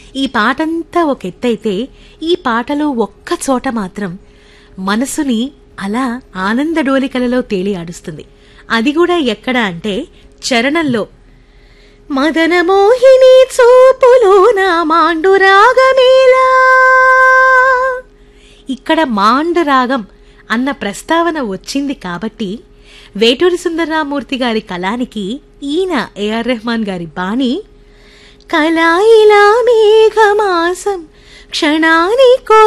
ఈ పాటంతా ఒక ఎత్తైతే ఈ పాటలో ఒక్క చోట మాత్రం మనసుని అలా ఆనందడోలికలలో తేలి ఆడుస్తుంది అది కూడా ఎక్కడ అంటే చరణంలో మదన మోహిని చూపులో నా మాండు రాగమేలా ఇక్కడ మాండు రాగం అన్న ప్రస్తావన వచ్చింది కాబట్టి వేటూరి సుందరరామూర్తి గారి కళానికి ఈయన ఏఆర్ రెహమాన్ గారి బాణి కళాయిలా మేఘమాసం క్షణానికో